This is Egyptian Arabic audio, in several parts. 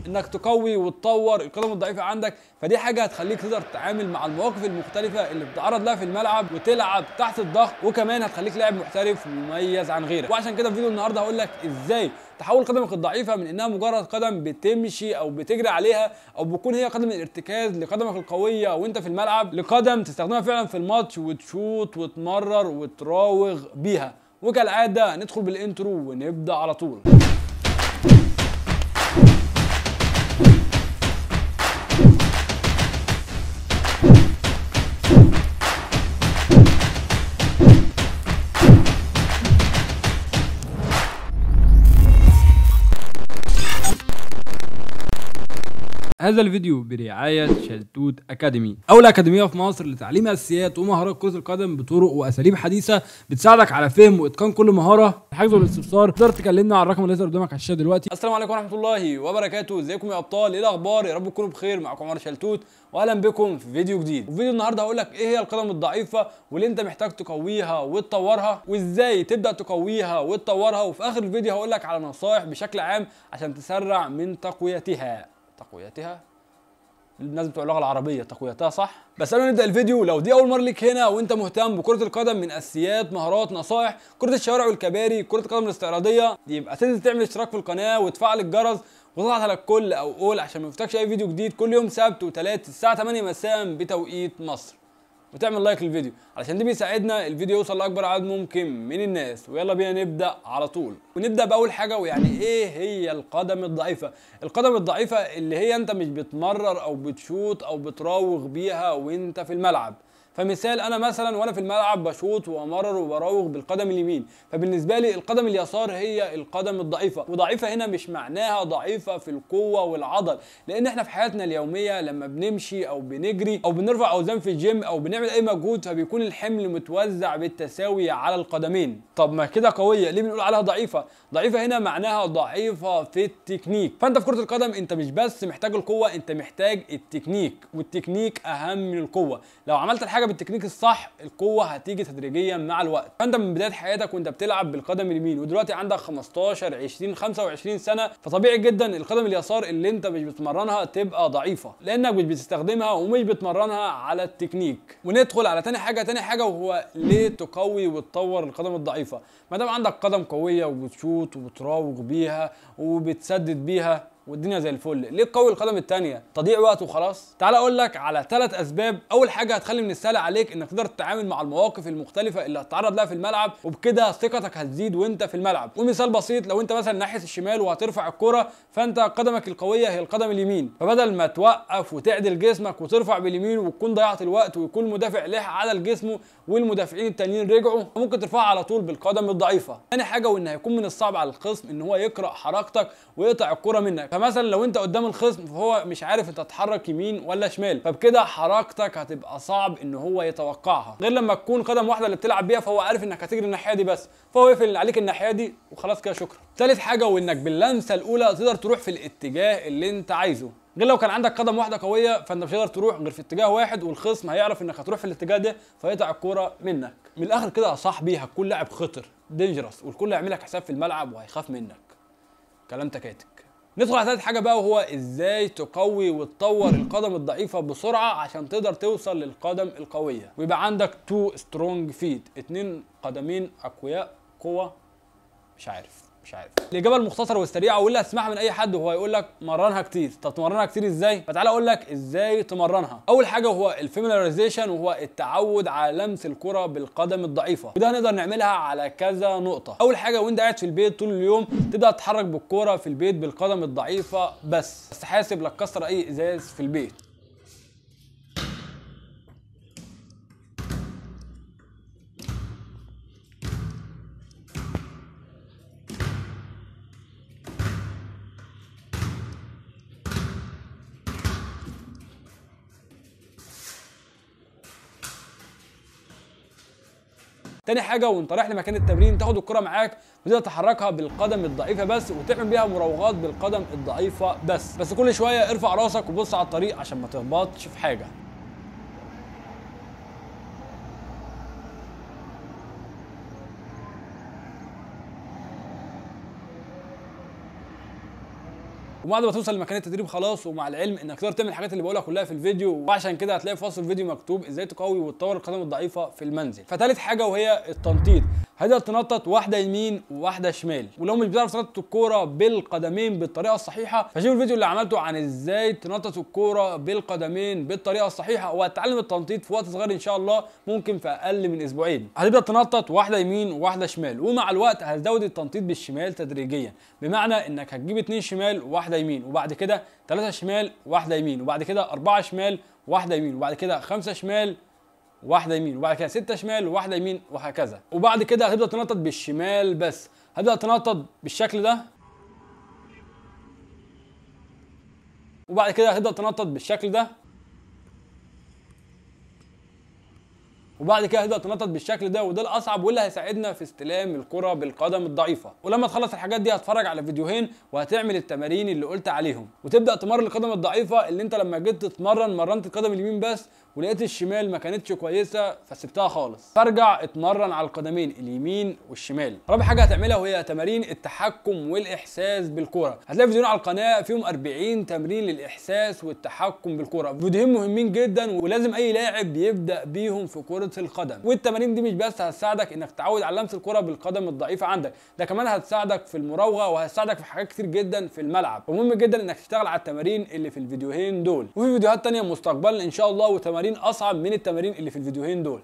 انك تقوي وتطور القدم الضعيفه عندك فدي حاجه هتخليك تقدر تتعامل مع المواقف المختلفه اللي بتتعرض لها في الملعب وتلعب تحت الضغط وكمان هتخليك لاعب محترف مميز عن غيرك وعشان كده في فيديو النهارده هقول لك ازاي تحول قدمك الضعيفه من انها مجرد قدم بتمشي او بتجري عليها او بتكون هي قدم الارتكاز لقدمك القويه وانت في الملعب لقدم تستخدمها فعلا في الماتش وتشوط وتمرر وتراوغ بيها وكالعاده ندخل بالانترو ونبدا على طول هذا الفيديو برعاية شلتوت أكاديمي أول أكاديمية في مصر لتعليم أساسيات ومهارات كرة القدم بطرق وأساليب حديثة بتساعدك على فهم وإتقان كل مهارة الحجز والاستفسار تقدر تكلمنا على الرقم اللي يظهر قدامك على الشاشة دلوقتي السلام عليكم ورحمة الله وبركاته ازيكم يا أبطال إيه الأخبار يا رب تكونوا بخير معكم عمر شلتوت وأهلا بكم في فيديو جديد وفي فيديو النهاردة هقول لك إيه هي القدم الضعيفة واللي أنت محتاج تقويها وتطورها وإزاي تبدأ تقويها وتطورها وفي آخر الفيديو هقول لك على نصائح بشكل عام عشان تسرع من تقويتها تقويتها الناس بتوع اللغه العربيه تقويتها صح بس قبل ما نبدا الفيديو لو دي اول مره ليك هنا وانت مهتم بكره القدم من اساسيات مهارات نصائح كره الشوارع والكباري كره القدم الاستعراضيه يبقى تنزل تعمل اشتراك في القناه وتفعل الجرس وتضغط على الكل او اول عشان ما يفوتكش اي فيديو جديد كل يوم سبت وثلاث الساعه 8 مساء بتوقيت مصر وتعمل لايك للفيديو علشان دي بيساعدنا الفيديو يوصل لاكبر عدد ممكن من الناس ويلا بينا نبدا على طول ونبدا باول حاجه ويعني ايه هي القدم الضعيفه القدم الضعيفه اللي هي انت مش بتمرر او بتشوط او بتراوغ بيها وانت في الملعب فمثال انا مثلا وانا في الملعب بشوط وامرر وبراوغ بالقدم اليمين فبالنسبه لي القدم اليسار هي القدم الضعيفه وضعيفه هنا مش معناها ضعيفه في القوه والعضل لان احنا في حياتنا اليوميه لما بنمشي او بنجري او بنرفع اوزان في الجيم او بنعمل اي مجهود فبيكون الحمل متوزع بالتساوي على القدمين طب ما كده قويه ليه بنقول عليها ضعيفه ضعيفه هنا معناها ضعيفه في التكنيك فانت في كره القدم انت مش بس محتاج القوه انت محتاج التكنيك والتكنيك اهم من القوه لو عملت الحاجه بالتكنيك الصح القوه هتيجي تدريجيا مع الوقت فانت من بدايه حياتك وانت بتلعب بالقدم اليمين ودلوقتي عندك 15 20 25 سنه فطبيعي جدا القدم اليسار اللي انت مش بتمرنها تبقى ضعيفه لانك مش بتستخدمها ومش بتمرنها على التكنيك وندخل على تاني حاجه تاني حاجه وهو ليه تقوي وتطور القدم الضعيفه ما دام عندك قدم قويه وبتشوط وبتراوغ بيها وبتسدد بيها والدنيا زي الفل ليه تقوي القدم الثانيه تضييع وقت وخلاص تعال اقول لك على ثلاث اسباب اول حاجه هتخلي من السهل عليك انك تقدر تتعامل مع المواقف المختلفه اللي هتتعرض لها في الملعب وبكده ثقتك هتزيد وانت في الملعب ومثال بسيط لو انت مثلا ناحيه الشمال وهترفع الكره فانت قدمك القويه هي القدم اليمين فبدل ما توقف وتعدل جسمك وترفع باليمين وتكون ضيعت الوقت ويكون المدافع لح على جسمه والمدافعين التانيين رجعوا ممكن ترفعها على طول بالقدم الضعيفه ثاني حاجه وان هيكون من الصعب على الخصم ان هو يقرا حركتك ويقطع الكره منك فمثلا لو انت قدام الخصم فهو مش عارف انت تتحرك يمين ولا شمال فبكده حركتك هتبقى صعب ان هو يتوقعها غير لما تكون قدم واحده اللي بتلعب بيها فهو عارف انك هتجري الناحيه دي بس فهو يقفل عليك الناحيه دي وخلاص كده شكرا ثالث حاجه وانك باللمسه الاولى تقدر تروح في الاتجاه اللي انت عايزه غير لو كان عندك قدم واحده قويه فانت مش هتقدر تروح غير في اتجاه واحد والخصم هيعرف انك هتروح في الاتجاه ده فيقطع الكوره منك من الاخر كده يا صاحبي هتكون لاعب خطر دينجرس والكل هيعمل لك حساب في الملعب وهيخاف منك كلام تكاتك ندخل على ثالث حاجه بقى وهو ازاي تقوي وتطور القدم الضعيفه بسرعه عشان تقدر توصل للقدم القويه ويبقى عندك تو سترونج فيت اتنين قدمين اقوياء قوه مش عارف مش عارف الاجابه المختصره والسريعه واللي هتسمعها من اي حد وهو يقول لك مرنها كتير طب تمرنها كتير ازاي فتعالى اقول لك ازاي تمرنها اول حاجه هو الفيميلايزيشن وهو التعود على لمس الكره بالقدم الضعيفه وده هنقدر نعملها على كذا نقطه اول حاجه وانت قاعد في البيت طول اليوم تبدا تتحرك بالكره في البيت بالقدم الضعيفه بس بس حاسب لك كسر اي ازاز في البيت تاني حاجه وانت رايح لمكان التمرين تاخد الكره معاك وتبدا تحركها بالقدم الضعيفه بس وتعمل بيها مراوغات بالقدم الضعيفه بس بس كل شويه ارفع راسك وبص على الطريق عشان ما تخبطش في حاجه وبعد ما توصل لمكان التدريب خلاص ومع العلم انك تقدر تعمل الحاجات اللي بقولها كلها في الفيديو وعشان كده هتلاقي في وصف الفيديو مكتوب ازاي تقوي وتطور القدم الضعيفه في المنزل فتالت حاجه وهي التنطيط هتقدر تنطط واحده يمين وواحده شمال ولو مش بتعرف تنطط الكوره بالقدمين بالطريقه الصحيحه فشوف الفيديو اللي عملته عن ازاي تنطط الكوره بالقدمين بالطريقه الصحيحه وهتتعلم التنطيط في وقت صغير ان شاء الله ممكن في اقل من اسبوعين هتبدا تنطط واحده يمين وواحده شمال ومع الوقت هتزود التنطيط بالشمال تدريجيا بمعنى انك هتجيب اتنين شمال وواحده يمين وبعد كده ثلاثه شمال واحده يمين وبعد كده اربعه شمال واحده يمين وبعد كده خمسه شمال واحده يمين وبعد كده ستة شمال وواحده يمين وهكذا وبعد كده هتبدا تنطط بالشمال بس هتبدا تنطط بالشكل ده وبعد كده هتبدا تنطط بالشكل ده وبعد كده هتبدا تنطط بالشكل ده وده الاصعب واللي هيساعدنا في استلام الكره بالقدم الضعيفه ولما تخلص الحاجات دي هتفرج على فيديوهين وهتعمل التمارين اللي قلت عليهم وتبدا تمرن القدم الضعيفه اللي انت لما جيت تتمرن مرنت القدم اليمين بس ولقيت الشمال ما كانتش كويسه فسبتها خالص فارجع اتمرن على القدمين اليمين والشمال رابع حاجه هتعملها وهي تمارين التحكم والاحساس بالكره هتلاقي فيديوهين على القناه فيهم 40 تمرين للاحساس والتحكم بالكره فيديوهين مهمين جدا ولازم اي لاعب يبدا بيهم في كره القدم والتمارين دي مش بس هتساعدك انك تعود على لمس الكره بالقدم الضعيفه عندك ده كمان هتساعدك في المراوغه وهتساعدك في حاجات كتير جدا في الملعب ومهم جدا انك تشتغل على التمارين اللي في الفيديوهين دول وفي فيديوهات تانية مستقبلا ان شاء الله وتمارين اصعب من التمارين اللي في الفيديوهين دول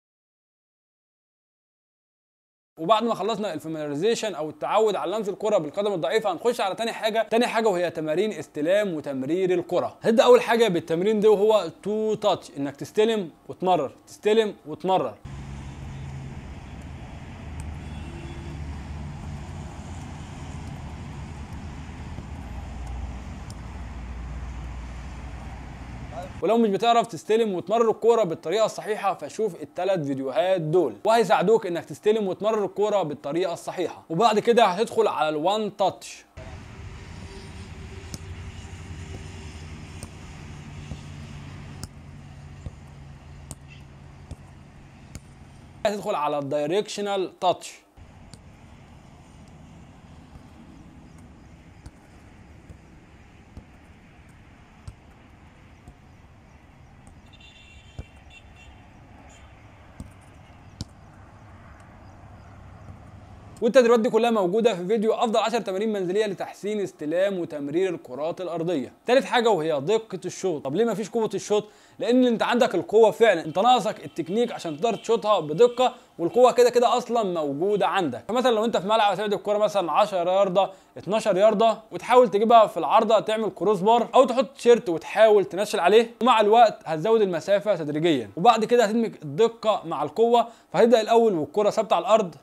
وبعد ما خلصنا الفاميلايزيشن او التعود على لمس الكره بالقدم الضعيفه هنخش على تاني حاجه تاني حاجه وهي تمارين استلام وتمرير الكره هنبدا اول حاجه بالتمرين ده وهو تو تاتش انك تستلم وتمرر تستلم وتمرر ولو مش بتعرف تستلم وتمرر الكوره بالطريقه الصحيحه فشوف الثلاث فيديوهات دول وهيساعدوك انك تستلم وتمرر الكوره بالطريقه الصحيحه وبعد كده هتدخل على الوان تاتش هتدخل على الدايركشنال تاتش والتدريبات دي كلها موجوده في فيديو افضل 10 تمارين منزليه لتحسين استلام وتمرير الكرات الارضيه ثالث حاجه وهي دقه الشوط طب ليه ما فيش قوه الشوط لان انت عندك القوه فعلا انت ناقصك التكنيك عشان تقدر تشوطها بدقه والقوه كده كده اصلا موجوده عندك فمثلا لو انت في ملعب هتبعد الكوره مثلا 10 يارده 12 يارده وتحاول تجيبها في العارضه تعمل كروس بار او تحط تيشيرت وتحاول تنشل عليه ومع الوقت هتزود المسافه تدريجيا وبعد كده هتدمج الدقه مع القوه فهتبدا الاول والكره ثابته على الارض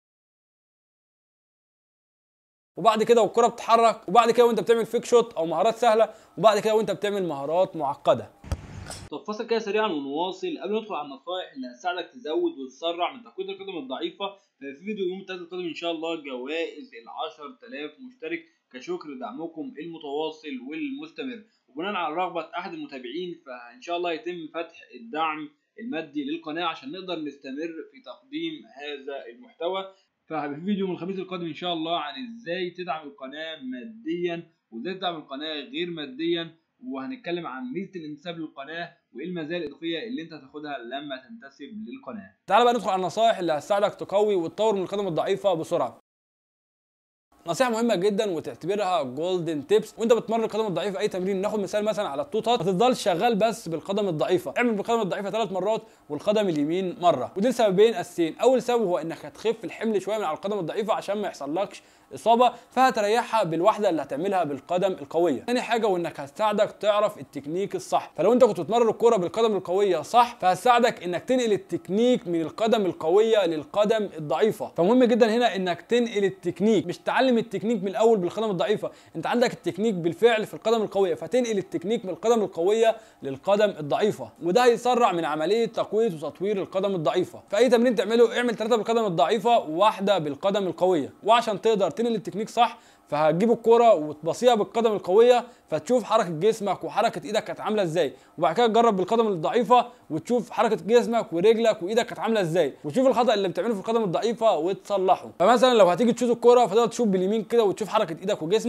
وبعد كده والكره بتتحرك وبعد كده وانت بتعمل فيك شوت او مهارات سهله وبعد كده وانت بتعمل مهارات معقده طب فاصل كده سريعا ونواصل قبل ما ندخل على النصائح اللي هتساعدك تزود وتسرع من تقويه القدم الضعيفه في فيديو يوم الثلاثاء القادم ان شاء الله جوائز ال 10000 مشترك كشكر لدعمكم المتواصل والمستمر وبناء على رغبه احد المتابعين فان شاء الله يتم فتح الدعم المادي للقناه عشان نقدر نستمر في تقديم هذا المحتوى ففي فيديو من الخميس القادم ان شاء الله عن ازاي تدعم القناه ماديا وازاي تدعم القناه غير ماديا وهنتكلم عن ميزه الانتساب للقناه وايه المزايا الاضافيه اللي انت هتاخدها لما تنتسب للقناه. تعال بقى ندخل على النصائح اللي هتساعدك تقوي وتطور من القدم الضعيفه بسرعه. نصيحه مهمه جدا وتعتبرها جولدن تيبس وانت بتمرن القدم الضعيفه اي تمرين ناخد مثال مثلا على التوتات ما تفضلش شغال بس بالقدم الضعيفه اعمل بالقدم الضعيفه ثلاث مرات والقدم اليمين مره ودي لسببين اساسيين اول سبب هو انك هتخف الحمل شويه من على القدم الضعيفه عشان ما يحصلكش اصابه فهتريحها بالوحده اللي هتعملها بالقدم القويه ثاني حاجه وانك هتساعدك تعرف التكنيك الصح فلو انت كنت بتمرن الكوره بالقدم القويه صح فهتساعدك انك تنقل التكنيك من القدم القويه للقدم الضعيفه فمهم جدا هنا انك تنقل التكنيك مش تعلم التكنيك من الاول بالقدم الضعيفه انت عندك التكنيك بالفعل في القدم القويه فتنقل التكنيك من القدم القويه للقدم الضعيفه وده هيسرع من عمليه تقويه وتطوير القدم الضعيفه فاي تمرين تعمله اعمل ثلاثه بالقدم الضعيفه وواحده بالقدم القويه وعشان تقدر تنقل التكنيك صح فهتجيب الكرة وتبصيها بالقدم القوية فتشوف حركة جسمك وحركة ايدك كانت عاملة ازاي وبعد كده تجرب بالقدم الضعيفة وتشوف حركة جسمك ورجلك وايدك كانت عاملة ازاي وتشوف الخطأ اللي بتعمله في القدم الضعيفة وتصلحه فمثلا لو هتيجي تشوط الكرة فتقدر تشوف باليمين كده وتشوف حركة ايدك وجسمك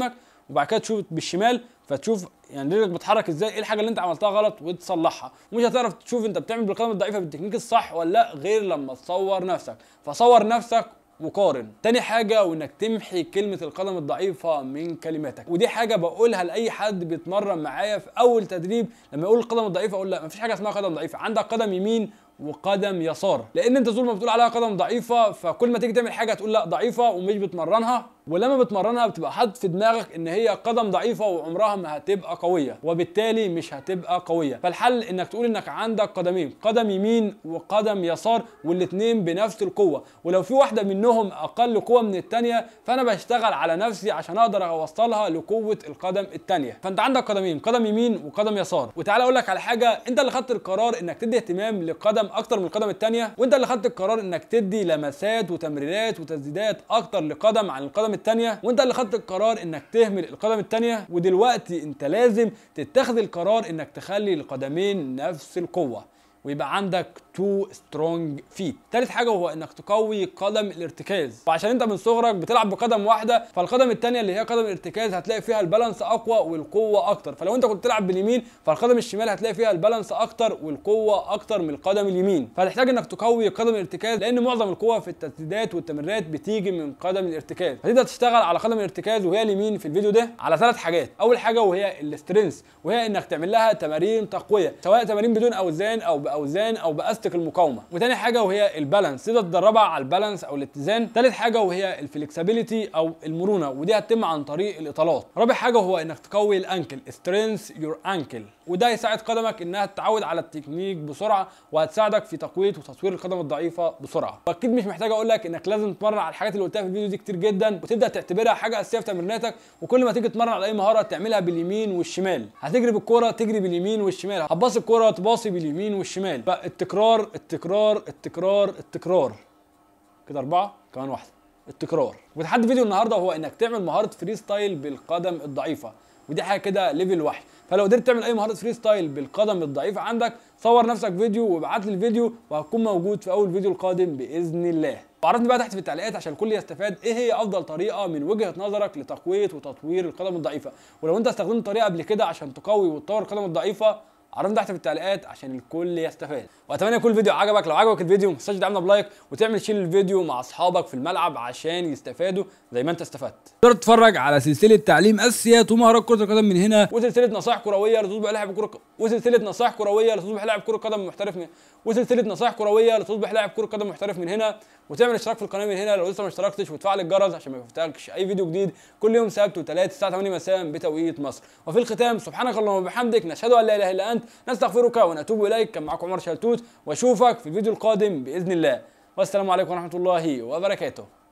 وبعد كده تشوف بالشمال فتشوف يعني رجلك بتتحرك ازاي ايه الحاجه اللي انت عملتها غلط وتصلحها ومش هتعرف تشوف انت بتعمل بالقدم الضعيفه بالتكنيك الصح ولا لا غير لما تصور نفسك فصور نفسك وقارن تاني حاجة وانك تمحي كلمة القدم الضعيفة من كلماتك ودي حاجة بقولها لأي حد بيتمرن معايا في أول تدريب لما يقول القدم الضعيفة أقول لا مفيش حاجة اسمها قدم ضعيفة عندك قدم يمين وقدم يسار لان انت طول ما بتقول عليها قدم ضعيفه فكل ما تيجي تعمل حاجه تقول لا ضعيفه ومش بتمرنها ولما بتمرنها بتبقى حاطط في دماغك ان هي قدم ضعيفه وعمرها ما هتبقى قويه وبالتالي مش هتبقى قويه فالحل انك تقول انك عندك قدمين قدم يمين وقدم يسار والاثنين بنفس القوه ولو في واحده منهم اقل قوه من الثانيه فانا بشتغل على نفسي عشان اقدر اوصلها لقوه القدم الثانيه فانت عندك قدمين قدم يمين وقدم يسار وتعالى اقول لك على حاجه انت اللي خدت القرار انك تدي اهتمام لقدم اكتر من القدم الثانيه وانت اللي خدت القرار انك تدي لمسات وتمريرات وتسديدات اكتر لقدم عن القدم الثانيه وانت اللي خدت القرار انك تهمل القدم الثانيه ودلوقتي انت لازم تتخذ القرار انك تخلي القدمين نفس القوه ويبقى عندك تو سترونج فيت تالت حاجه وهو انك تقوي قدم الارتكاز وعشان انت من صغرك بتلعب بقدم واحده فالقدم الثانيه اللي هي قدم الارتكاز هتلاقي فيها البالانس اقوى والقوه اكتر فلو انت كنت بتلعب باليمين فالقدم الشمال هتلاقي فيها البالانس اكتر والقوه اكتر من القدم اليمين فهتحتاج انك تقوي قدم الارتكاز لان معظم القوه في التسديدات والتمريرات بتيجي من قدم الارتكاز فتبدا تشتغل على قدم الارتكاز وهي اليمين في الفيديو ده على ثلاث حاجات اول حاجه وهي الاسترنس وهي انك تعمل لها تمارين تقويه سواء تمارين بدون اوزان او باوزان او باستك المقاومه وتاني حاجه وهي البالانس تقدر تدربها على البالانس او الاتزان تالت حاجه وهي الفلكسبيليتي او المرونه ودي هتتم عن طريق الاطالات رابع حاجه وهو انك تقوي الانكل سترينث يور انكل وده هيساعد قدمك انها تتعود على التكنيك بسرعه وهتساعدك في تقويه وتطوير القدم الضعيفه بسرعه واكيد مش محتاج اقول لك انك لازم تتمرن على الحاجات اللي قلتها في الفيديو دي كتير جدا وتبدا تعتبرها حاجه اساسيه في تمريناتك وكل ما تيجي تتمرن على اي مهاره تعملها باليمين والشمال هتجري بالكوره تجري باليمين والشمال هتباصي الكوره تباصي باليمين والشمال فالتكرار التكرار التكرار التكرار كده اربعه كمان واحده التكرار وتحدي فيديو النهارده هو انك تعمل مهاره فري ستايل بالقدم الضعيفه ودي حاجه كده ليفل واحد فلو قدرت تعمل اي مهاره فري ستايل بالقدم الضعيفه عندك صور نفسك فيديو وابعت لي الفيديو وهتكون موجود في اول فيديو القادم باذن الله وعرفني بقى تحت في التعليقات عشان الكل يستفاد ايه هي افضل طريقه من وجهه نظرك لتقويه وتطوير القدم الضعيفه ولو انت استخدمت طريقه قبل كده عشان تقوي وتطور القدم الضعيفه عرفني تحت في التعليقات عشان الكل يستفاد واتمنى يكون الفيديو عجبك لو عجبك الفيديو ما تنساش تدعمنا بلايك وتعمل شير الفيديو مع اصحابك في الملعب عشان يستفادوا زي ما انت استفدت تقدر تتفرج على سلسله تعليم اساسيات ومهارات كره القدم من هنا وسلسله نصائح كرويه لتصبح لاعب كره وسلسله نصائح كرويه لتصبح لاعب كره قدم محترف من وسلسله نصائح كرويه لتصبح لاعب كره قدم محترف من هنا وتعمل اشتراك في القناه من هنا لو لسه ما اشتركتش وتفعل الجرس عشان ما يفوتكش اي فيديو جديد كل يوم سبت وثلاث الساعه 8 مساء بتوقيت مصر وفي الختام سبحانك اللهم وبحمدك نشهد ان لا اله الا انت نستغفرك ونتوب اليك كان معكم عمر شلتوت واشوفك في الفيديو القادم باذن الله والسلام عليكم ورحمه الله وبركاته